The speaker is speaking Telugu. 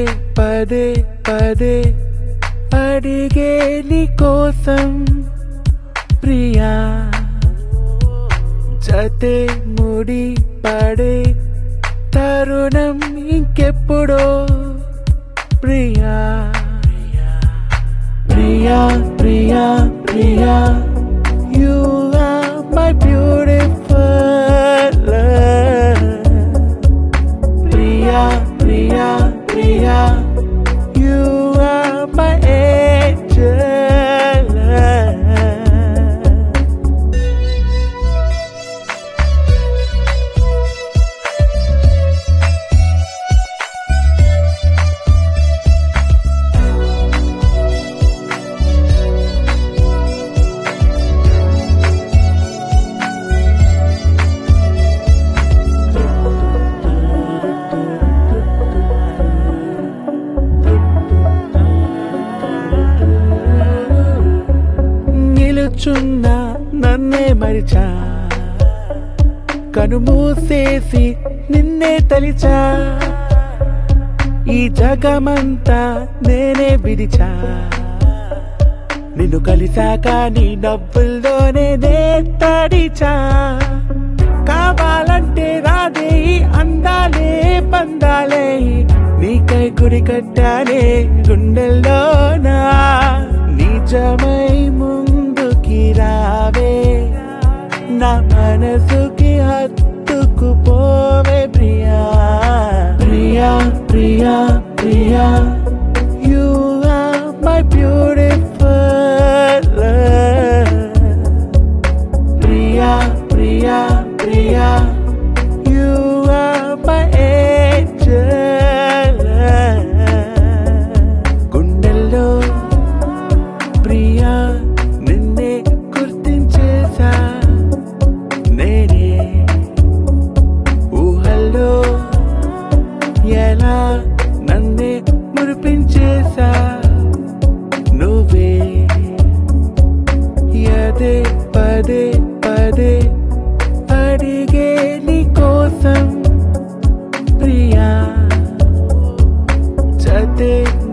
పదే పదే అడిగే నీ కోసం ప్రియా జతే ముడి పడే తరుణం ఇంకెప్పుడో Priya Priya Priya Priya you are my beautiful Priya Priya Priya you are my angel నిలుచున్న నన్నే మరిచా కనుమూసేసి నిన్నే తలిచా ఈ జగమంతా నేనే విడిచా నిన్ను కలిసాక నీ నవ్వుల్లోనే నే తడిచా కావాలంటే రాదే ఈ అందాలే పందాలే నీకై గుడి కట్టానే గుండెల్లోనా నిజమై ముందుకి రావే నా మనసుకి హత్తుకుపోవే Priya Priya Priya Priya you are my beautiful Priya Priya Priya you are my angel గుండెల్లో ప్రియా నిన్నే గుర్తించేసా నేనే ఊహల్లో ఎలా నన్నే మురిపించేసా నువ్వే యదే పదే పదే అడిగే నీ కోసం ప్రియా జతే